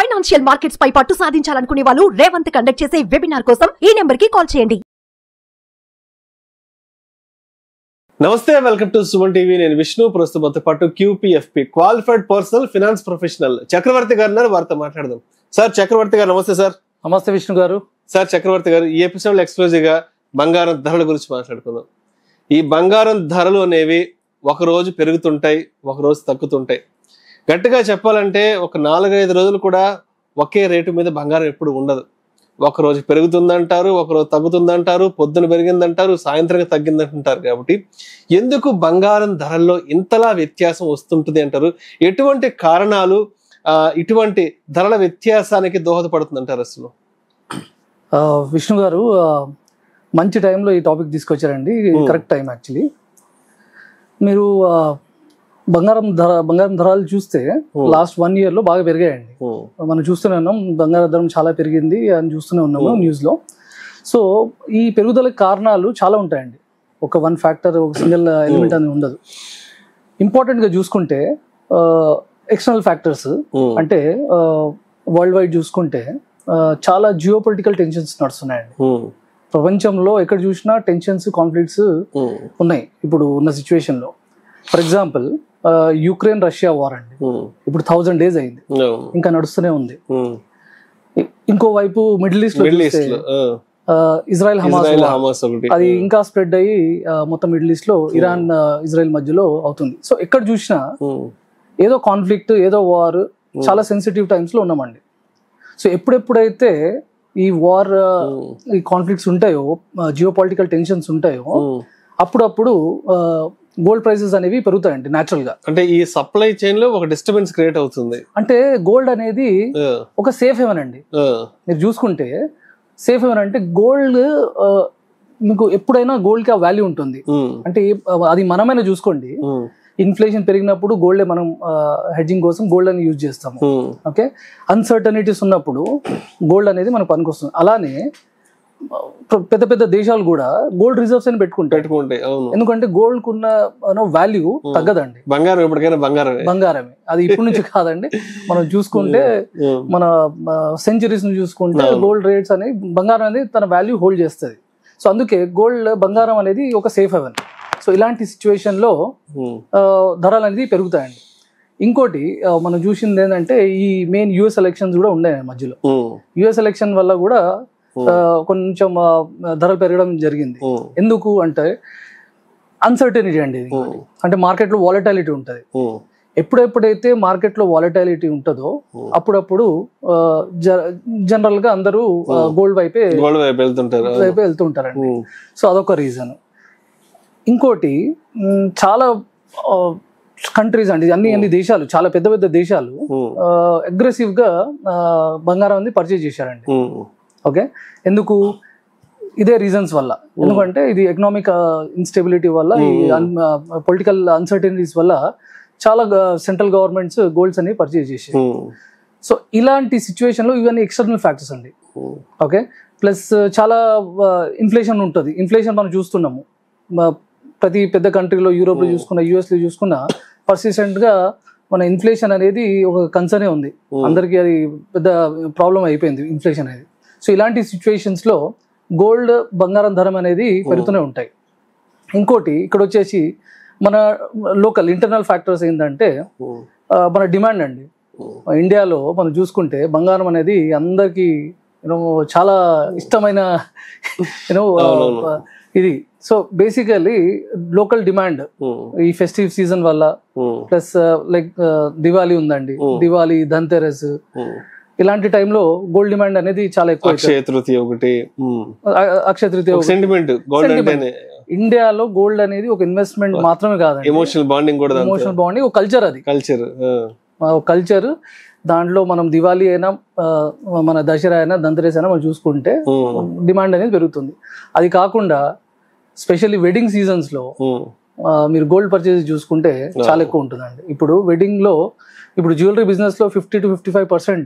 Financial markets పై పట్టు సాధించాలనుకునే వాళ్ళు Revanth conduct చేసే వెబినార్ కోసం ఈ నెంబర్ కి కాల్ చేయండి నమస్తే వెల్కమ్ టు సుమన్ టీవీ నేను విష్ణు ప్రస్తుతం పాటు QPFP qualified personal finance professional Chakravarthy garu ఉన్నారు వారితో మాట్లాడదాం సార్ చక్రవర్తి గారు నమస్తే సార్ నమస్తే విష్ణు గారు సార్ చక్రవర్తి గారు ఈ ఎపిసోడ్ లో ఎక్స్క్లూజివ్ గా బంగారం ధరల గురించి మాట్లాడుకుందాం ఈ బంగారం ధరలు అనేవి ఒక రోజు పెరుగుతుంటాయి ఒక రోజు తగ్గుతుంటాయి గట్టిగా చెప్పాలంటే ఒక నాలుగైదు రోజులు కూడా ఒకే రేటు మీద బంగారం ఎప్పుడు ఉండదు ఒక రోజు పెరుగుతుందంటారు ఒక రోజు తగ్గుతుందంటారు పొద్దున పెరిగిందంటారు సాయంత్రం తగ్గిందంటారు కాబట్టి ఎందుకు బంగారం ధరల్లో ఇంతలా వ్యత్యాసం వస్తుంటుంది అంటారు ఎటువంటి కారణాలు ఆ, ఇటువంటి ధరల వ్యత్యాసానికి దోహదపడుతుందంటారు అసలు ఆ, విష్ణు గారు ఆ, మంచి టైంలో ఈ టాపిక్ తీసుకొచ్చారండి Hmm. కరెక్ట్ టైం యాక్చువల్లీ మీరు ఆ, బంగారం ధర బంగారం ధరలు చూస్తే Hmm. లాస్ట్ వన్ ఇయర్ లో బాగా పెరిగాయండి ఉమ్, మనం చూస్తూనే ఉన్నాం బంగారం ధరం చాలా పెరిగింది అని చూస్తూనే ఉన్నాము Hmm. న్యూస్ లో సో ఈ పెరుగుదలకు కారణాలు చాలా ఉంటాయండి ఒక వన్ ఫ్యాక్టర్ ఒక సింగిల్ ఎలిమెంట్ అని ఉండదు ఇంపార్టెంట్ గా చూసుకుంటే ఎక్స్టర్నల్ ఫ్యాక్టర్స్ ఉమ్, అంటే వరల్డ్ వైడ్ చూసుకుంటే ఆ, చాలా జియో పొలిటికల్ టెన్షన్స్ నడుస్తున్నాయండి ఉమ్, ప్రపంచంలో ఎక్కడ చూసినా టెన్షన్స్ కాన్ఫ్లిక్ట్స్ ఉమ్, ఉన్నాయి ఇప్పుడు ఉన్న situation లో for example Ukraine Russia war అండి ఉమ్, ఇప్పుడు థౌజండ్ డేస్ అయింది అవును, ఇంకా నడుస్తూనే ఉంది ఉమ్. ఇ- ఇంకో వైపు మిడిల్ ఈస్ట్ లో మిడిల్ చూస్తే, ఈస్ట్ లో ఆ, Israel Hamas Israel war. Hamas ఒకటి అది ఇంకా స్ప్రెడ్ అయ్యి ఆ, మొత్తం మిడిల్ ఈస్ట్ లో ఇరాన్ ఆ, ఇజ్రాయెల్ మధ్యలో అవుతుంది సో ఎక్కడ చూసినా ఉమ్, ఏదో కాన్ఫ్లిక్ట్ ఏదో వార్ చాలా సెన్సిటివ్ టైమ్స్ లో ఉన్నామండి సో ఎప్పుడెప్పుడైతే ఈ వార్ ఉమ్, ఈ కాన్ఫ్లిక్ట్స్ ఉంటాయో జియో పొలిటికల్ టెన్షన్స్ ఉంటాయో ఉమ్. అప్పుడప్పుడు గోల్డ్ ప్రైసెస్ అనేవి పెరుగుతాయండి న్యాచురల్ గా అంటే ఈ సప్లై చైన్ లో ఒక డిస్టర్బెన్స్ క్రియేట్ అవుతుంది అంటే గోల్డ్ అనేది ఆ, ఒక సేఫ్ హెవెన్ అండి ఆ, మీరు చూసుకుంటే సేఫ్ హెవెన్ అంటే గోల్డ్ మీకు ఎప్పుడైనా గోల్డ్ కి ఆ వాల్యూ ఉంటుంది ఉమ్, అంటే ఏ- అది మనమైనా చూసుకోండి ఉమ్, ఇన్ఫ్లేషన్ పెరిగినప్పుడు గోల్డ్ మనం హెడ్జింగ్ కోసం గోల్డ్ అని యూజ్ చేస్తాము ఉమ్, ఓకే అన్సర్టనిటీస్ ఉన్నప్పుడు గోల్డ్ అనేది మనకు పనికొస్తుంది అలానే ప్ర- పెద్ద పెద్ద దేశాలు కూడా గోల్డ్ రిజర్వ్స్ అని పెట్టుకుంటాయి పెట్టుకుంటే అవును ఎందుకంటే గోల్డ్ కున్న వాల్యూ తగ్గదండి బంగారం ఎప్పటికైనా బంగారమే బంగారమే అది ఇప్పటి నుంచి కాదండి మనం చూసుకుంటే ఉమ్, మన సెంచరీస్ ని చూసుకుంటే అవును. గోల్డ్ రేట్స్ అనేది బంగారం అనేది తన వాల్యూ హోల్డ్ చేస్తుంది సో అందుకే గోల్డ్ బంగారం అనేది ఒక సేఫ్ హెవెన్ సో ఇలాంటి సిచ్యువేషన్ లో ఉమ్, ఆ, ధరలు అనేది పెరుగుతాయండి ఇంకోటి ఆ, మనం చూసింది ఏంటంటే ఈ మెయిన్ యుఎస్ ఎలక్షన్స్ కూడా ఉన్నాయి మధ్యలో ఉమ్, యుఎస్ ఎలక్షన్ వల్ల కూడా ఆ, కొంచెం ఆ, ధరలు పెరగడం జరిగింది ఉమ్, ఎందుకు అంటే అన్సర్టనిటీ అండి ఇది ఉమ్, అంటే మార్కెట్లో వాలటాలిటీ ఉంటుంది ఉమ్, ఎప్పుడెప్పుడైతే మార్కెట్లో వాలటాలిటీ ఉంటుందో Hmm. అప్పుడప్పుడు జనరల్ గా అందరూ Hmm. గోల్డ్ వైపే గోల్డ్ వైపు వెళ్తుంటారు అవును. వైపే వెళ్తుంటారండి ఉమ్, సో అదొక రీజన్ ఇంకోటి మ్, చాలా కంట్రీస్ అండి అన్ని అన్ని దేశాలు చాలా పెద్ద పెద్ద దేశాలు ఉమ్, అగ్రెసివ్ గా ఆ, బంగారం అనేది పర్చేజ్ చేశారండి ఉమ్, ఓకే ఎందుకు ఇదే రీజన్స్ వల్ల ఎందుకంటే ఇది ఎకనామిక్ ఇన్స్టెబిలిటీ వల్ల ఈ పొలిటికల్ అన్సర్టనిటీస్ వల్ల చాలా సెంట్రల్ గవర్నమెంట్స్ గోల్డ్స్ అనేవి పర్చేజ్ చేసాయి ఉమ్, సో ఇలాంటి సిచ్యువేషన్ లో ఇవన్నీ ఎక్స్టర్నల్ ఫ్యాక్టర్స్ అండి ఉమ్, ఓకే ప్లస్ చాలా ఇన్ఫ్లేషన్ ఉంటుంది ఇన్ఫ్లేషన్ మనం చూస్తున్నాము మ- ప్రతి పెద్ద కంట్రీలో యూరోప్లో చూసుకున్న యూఎస్లో చూసుకున్న persistent గా మన ఇన్ఫ్లేషన్ అనేది ఒక కన్సర్నే ఉంది Hmm. అందరికీ అది పెద్ద ప్రాబ్లం అయిపోయింది ఇన్ఫ్లేషన్ అనేది సో ఇలాంటి situations లో గోల్డ్ బంగారం ధరం అనేది పెరుగుతూనే ఉంటాయి ఇంకోటి ఇక్కడ వచ్చేసి మన లోకల్ ఇంటర్నల్ ఫ్యాక్టర్స్ ఏంటంటే ఉమ్, ఆ, మన డిమాండ్ అండి ఉమ్, ఇండియాలో మనం చూసుకుంటే బంగారం అనేది అందరికి యూనో చాలా ఇష్టమైన యూనో అవునవును. ఇది సో బేసికలీ లోకల్ డిమాండ్ ఉమ్, ఈ ఫెస్టివ్ సీజన్ వల్ల ఉమ్, ప్లస్ లైక్ దివాళీ ఉందండి Hmm. దివాళీ ధన్తెరస్ ఉమ్. ఇలాంటి టైంలో గోల్డ్ డిమాండ్ అనేది చాలా ఎక్కువ అవుతుంది. అక్షయ తృతీయ ఒకటి ఉమ్. అ- అక్షయ తృతీయ ఒక సెంటిమెంట్ గోల్డ్ Sentiment. అంటేనే ఇండియాలో గోల్డ్ అనేది ఒక ఇన్వెస్ట్మెంట్ మాత్రమే కాదండి ఎమోషనల్ బాండింగ్ కూడా ఎమోషనల్ బాగుంది ఒక కల్చర్ అది కల్చర్ కల్చర్ దాంట్లో మనం దివాళీ అయినా ఆ, మన దసరా అయినా దంతరేస్ అయినా మనం చూసుకుంటే డిమాండ్ అనేది పెరుగుతుంది అది కాకుండా స్పెషల్లీ వెడ్డింగ్ సీజన్స్ లో ఆ, మీరు గోల్డ్ పర్చేస్ చూసుకుంటే చాలా ఎక్కువ ఉంటుందండి ఇప్పుడు వెడ్డింగ్ లో ఇప్పుడు జ్యువెలరీ బిజినెస్ లో fifty to fifty five percent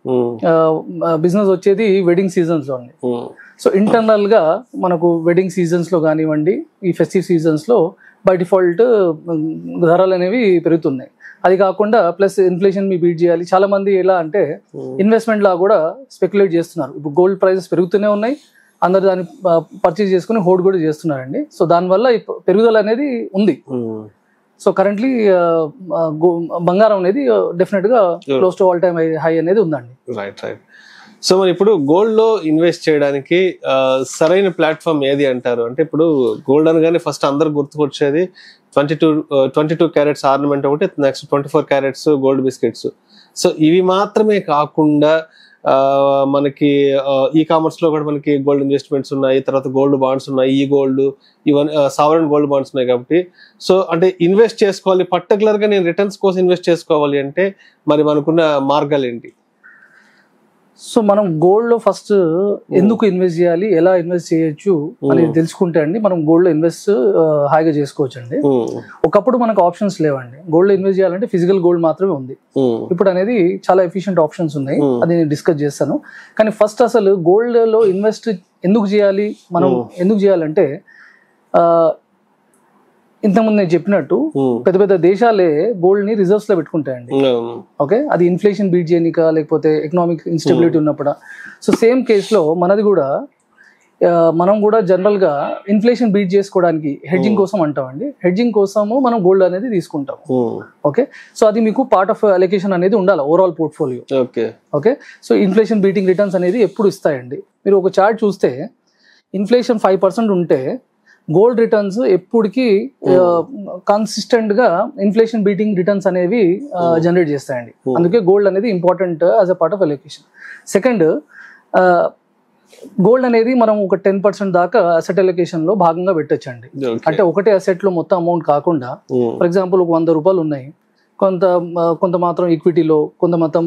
business వచ్చేది వెడ్డింగ్ సీజన్స్ లో అండి సో ఇంటర్నల్ గా మనకు వెడ్డింగ్ సీజన్స్ లో కానివ్వండి ఈ ఫెస్టివ్ సీజన్స్ లో బై డిఫాల్ట్ ధరలు అనేవి పెరుగుతున్నాయి అది కాకుండా ప్లస్ ఇన్ఫ్లేషన్ మీ బీట్ చేయాలి చాలా మంది ఎలా అంటే ఇన్వెస్ట్మెంట్ లా కూడా స్పెక్యులేట్ చేస్తున్నారు ఇప్పుడు గోల్డ్ ప్రైసెస్ పెరుగుతూనే ఉన్నాయి అందరు దాన్ని పర్చేజ్ చేసుకుని హోల్డ్ కూడా చేస్తున్నారండి సో దానివల్ల ఈ పెరుగుదల అనేది ఉంది సో కరెంట్లీ బంగారం అనేది డెఫినెట్ గా close to all time high అనేది ఉందండి రైట్ రైట్ సో మరి ఇప్పుడు గోల్డ్ లో ఇన్వెస్ట్ చేయడానికి ఆ, సరైన ప్లాట్ఫామ్ ఏది అంటారు అంటే ఇప్పుడు గోల్డ్ అనగానే ఫస్ట్ అందరు గుర్తుకొచ్చేది twenty two twenty two carats ornament ఒకటి next twenty four carats gold biscuits so ఇవి మాత్రమే కాకుండా ఆ, మనకి ఈ కామర్స్ లో కూడా మనకి గోల్డ్ ఇన్వెస్ట్మెంట్స్ ఉన్నాయి తర్వాత గోల్డ్ బాండ్స్ ఉన్నాయి ఈ గోల్డ్ ఇవన్నీ సావరన్ గోల్డ్ బాండ్స్ ఉన్నాయి కాబట్టి సో అంటే ఇన్వెస్ట్ చేసుకోవాలి పర్టికులర్ గా నేను రిటర్న్స్ కోసం ఇన్వెస్ట్ చేసుకోవాలి అంటే మరి మనకున్న మార్గాలు ఏంటి సో మనం గోల్డ్ లో ఫస్ట్ ఎందుకు ఇన్వెస్ట్ చేయాలి ఎలా ఇన్వెస్ట్ చేయొచ్చు అనేది తెలుసుకుంటే అండి మనం గోల్డ్ లో ఇన్వెస్ట్ హాయిగా చేసుకోవచ్చు అండి ఉమ్, ఒకప్పుడు మనకు ఆప్షన్స్ లేవండి గోల్డ్ లో ఇన్వెస్ట్ చేయాలంటే ఫిజికల్ గోల్డ్ మాత్రమే ఉంది ఉమ్, ఇప్పుడు అనేది చాలా ఎఫిషియెంట్ ఆప్షన్స్ ఉన్నాయి Hmm. అది నేను డిస్కస్ చేస్తాను కానీ ఫస్ట్ అసలు గోల్డ్ లో ఇన్వెస్ట్ ఎందుకు చేయాలి మనం Hmm. ఎందుకు చేయాలంటే ఆ, ఇంతకుముందు నేను చెప్పినట్టు ఉమ్, పెద్ద పెద్ద దేశాలే గోల్డ్ ని రిజర్వ్స్ లో పెట్టుకుంటాయండి ఉమ్, ఓకే అది ఇన్ఫ్లేషన్ బీట్ చేయనిక లేకపోతే ఎకనామిక్ ఇన్స్టెబిలిటీ ఉన్నప్పుడు సో సేమ్ కేసులో మనది కూడా ఆ, మనం కూడా జనరల్ గా ఇన్ఫ్లేషన్ బీట్ చేసుకోవడానికి హెడ్జింగ్ Hmm. కోసం అంటామండి హెడ్జింగ్ కోసము మనం గోల్డ్ అనేది తీసుకుంటాం ఉమ్, ఓకే సో అది మీకు పార్ట్ ఆఫ్ అలొకేషన్ అనేది ఉండాలి overall portfolio okay okay so inflation beating returns అనేది ఎప్పుడు ఇస్తాయండి మీరు ఒక చార్ట్ చూస్తే ఇన్ఫ్లేషన్ ఫైవ్ పర్సెంట్ ఉంటే గోల్డ్ రిటర్న్స్ ఎప్పటికీ కన్సిస్టెంట్ గా ఇన్ఫ్లేషన్ బీటింగ్ రిటర్న్స్ అనేవి Hmm. జనరేట్ చేస్తాయండి Hmm. అందుకే గోల్డ్ అనేది important as a part of allocation second gold అనేది మనం ఒక టెన్ పర్సెంట్ దాకా అసెట్ అలొకేషన్ లో భాగంగా పెట్టొచ్చండి ఓకే అంటే ఒకటే అసెట్ లో మొత్తం అమౌంట్ కాకుండా ఉమ్, ఫర్ ఎగ్జాంపుల్ ఒక వంద రూపాయలు ఉన్నాయి కొంత ఆ, కొంత మాత్రం ఈక్విటీలో కొంత మొత్తం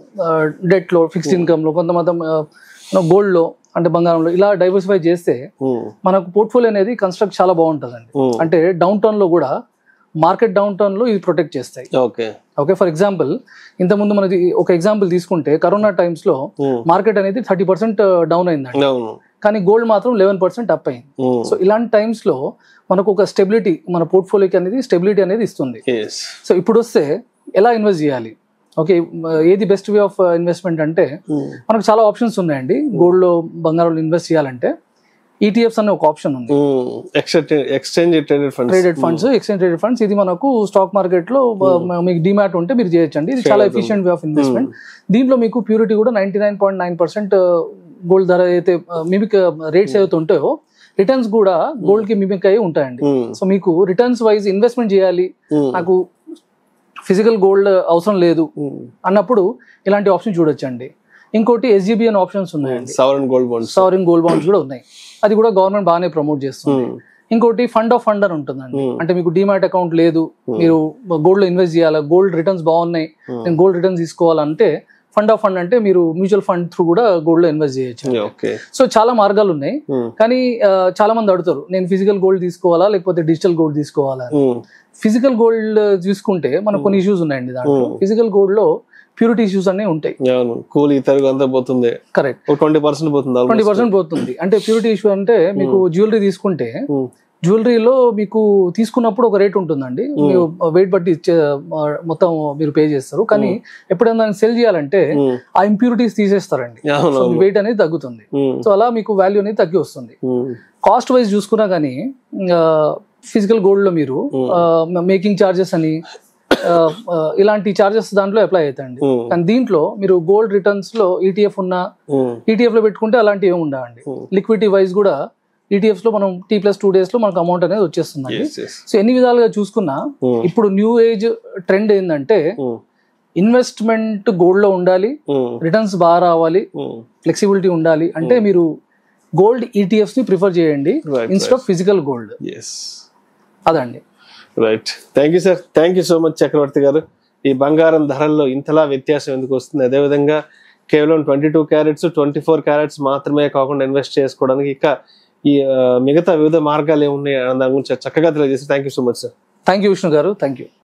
డెట్లో ఫిక్స్డ్ ఇన్కమ్లో కొంత మొత్తం గోల్డ్లో అంటే బంగారంలో ఇలా డైవర్సిఫై చేస్తే ఉమ్, మనకు పోర్ట్ఫోలియో అనేది కన్స్ట్రక్ట్ చాలా బాగుంటుందండి ఉమ్, అంటే డౌన్ టౌన్లో కూడా మార్కెట్ డౌన్ టౌన్లో ఇది ప్రొటెక్ట్ చేస్తాయి ఓకే ఓకే ఫర్ ఎగ్జాంపుల్ ఇంతకుముందు మనది ఒక ఎగ్జాంపుల్ తీసుకుంటే కరోనా టైమ్స్లో ఉమ్, మార్కెట్ అనేది థర్టీ పర్సెంట్ డౌన్ అయిందండి అవును కానీ గోల్డ్ మాత్రం లెవెన్ పర్సెంట్ అప్ అయింది ఉమ్, సో ఇలాంటి టైమ్స్లో మనకు ఒక స్టెబిలిటీ మన పోర్ట్ఫోలియోకి అనేది స్టెబిలిటీ అనేది ఇస్తుంది yes. సో ఇప్పుడు వస్తే ఎలా ఇన్వెస్ట్ చేయాలి ఓకే ఏది బెస్ట్ వే ఆఫ్ ఇన్వెస్ట్మెంట్ అంటే ఉమ్, మనకు చాలా ఆప్షన్స్ ఉన్నాయండి గోల్డ్ లో బంగారంలో ఇన్వెస్ట్ చేయాలంటే ఈటీఎఫ్స్ అనే ఒక ఆప్షన్ ఉంది ఉమ్, exchange exchange traded funds traded funds exchange traded funds ఇది మనకు స్టాక్ మార్కెట్ లో uh, మీకు డిమాట్ ఉంటే మీరు చేయొచ్చండి ఇది చాలా చేయగలుగుతాం. ఎఫిషియెంట్ వే ఆఫ్ ఇన్వెస్ట్మెంట్ దీంట్లో మీకు ప్యూరిటీ కూడా ninety nine point nine percent gold ధర అయితే మిమిక్ రేట్స్ ఏవైతే ఉంటాయో రిటర్న్స్ కూడా గోల్డ్ కి మిమిక్ అయి ఉంటాయండి ఉమ్, సో మీకు రిటర్న్స్ వైజ్ ఇన్వెస్ట్మెంట్ చేయాలి ఉమ్, నాకు ఫిజికల్ గోల్డ్ అవసరం లేదు ఉమ్, అన్నప్పుడు ఇలాంటి ఆప్షన్ చూడొచ్చండి ఇంకోటి ఎస్జీబీ అనే ఆప్షన్స్ ఉన్నాయండి sovereign gold bonds sovereign gold bonds కూడా ఉన్నాయి అది కూడా గవర్నమెంట్ బాగానే ప్రమోట్ చేస్తుంది ఉమ్, ఇంకోటి ఫండ్ ఆఫ్ ఫండర్ ఉంటుందండి Hmm. అంటే మీకు డిమాట్ అకౌంట్ లేదు మీరు గోల్డ్ లో ఇన్వెస్ట్ చేయాలా గోల్డ్ రిటర్న్స్ బాగున్నాయి Hmm. నేను గోల్డ్ రిటర్న్స్ తీసుకోవాలంటే ఫండ్ ఆఫ్ ఫండ్ అంటే మీరు మ్యూచువల్ ఫండ్ త్రూ కూడా గోల్డ్ లో ఇన్వెస్ట్ చేయొచ్చు ఓకే సో చాలా మార్గాలు ఉన్నాయి ఉమ్, కానీ ఆ, చాలా మంది అడుగుతారు నేను ఫిజికల్ గోల్డ్ తీసుకోవాలా లేకపోతే డిజిటల్ గోల్డ్ తీసుకోవాలా ఉమ్, ఫిజికల్ గోల్డ్ చూసుకుంటే మనకు కొన్ని ఇష్యూస్ ఉన్నాయండి దాంట్లో Hmm. ఫిజికల్ గోల్డ్ లో ప్యూరిటీ ఇష్యూస్ అన్నీ ఉంటాయి అవును కూలి తరుగు అంతా పోతుంది కరెక్ట్ ఒక ట్వంటీ పర్సెంట్ పోతుంది almost. ట్వంటీ పర్సెంట్ పోతుంది అంటే ప్యూరిటీ ఇష్యూ అంటే మీకు జ్యువెలరీ తీసుకుంటే ఉమ్, జ్యువెలరీలో మీకు తీసుకున్నప్పుడు ఒక రేట్ ఉంటుందండి మీరు వెయిట్ బట్టి ఇచ్చే ఆ, మొత్తం మీరు పే చేస్తారు కానీ ఎప్పుడైనా దాన్ని సెల్ చేయాలంటే ఉమ్, ఆ ఇంప్యూరిటీస్ తీసేస్తారండి అవును సో అవును వెయిట్ అనేది తగ్గుతుంది ఉమ్, సో అలా మీకు వాల్యూ అనేది తగ్గి వస్తుంది ఉమ్, కాస్ట్ వైజ్ చూసుకున్నా కానీ ఫిజికల్ గోల్డ్ లో మీరు మేకింగ్ చార్జెస్ అని ఆ, ఆ, ఇలాంటి చార్జెస్ దాంట్లో అప్లై అవుతాయండి ఉమ్, కానీ దీంట్లో మీరు గోల్డ్ రిటర్న్స్ లో ఈటీఎఫ్ ఉన్న ఉమ్, ఈటీఎఫ్ లో పెట్టుకుంటే అలాంటివి ఏమి ఉండవండి Hmm. లిక్విడిటీ వైజ్ కూడా ఈటీఎఫ్స్ లో మనం టీ ప్లస్ టూ డేస్ లో మనకు అమౌంట్ అనేది వచ్చేస్తుందండి yes, yes. సో ఎన్ని విధాలుగా చూసుకున్నా ఉమ్, ఇప్పుడు న్యూ ఏజ్ ట్రెండ్ ఏంటంటే ఉమ్, ఇన్వెస్ట్మెంట్ గోల్డ్ లో ఉండాలి ఉమ్, రిటర్న్స్ బాగా రావాలి ఉమ్, ఫ్లెక్సిబిలిటీ ఉండాలి అంటే మీరు గోల్డ్ ఈటీఎఫ్స్ ని ప్రిఫర్ చేయండి Right, instead of physical gold yes. అదండి right thank you sir thank you so much Chakravarthy garu ఈ బంగారం ధరల్లో ఇంతలా వ్యత్యాసం ఎందుకు వస్తుంది అదేవిధంగా కేవలం twenty two carats twenty four carats మాత్రమే కాకుండా ఇన్వెస్ట్ చేసుకోవడానికి ఇక ఈ ఆ, మిగతా వివిధ మార్గాలు ఏమున్నాయి అన్న దాని గురించి చక్కగా తెలియజేసి thank you so much sir thank you Vishnu garu thank you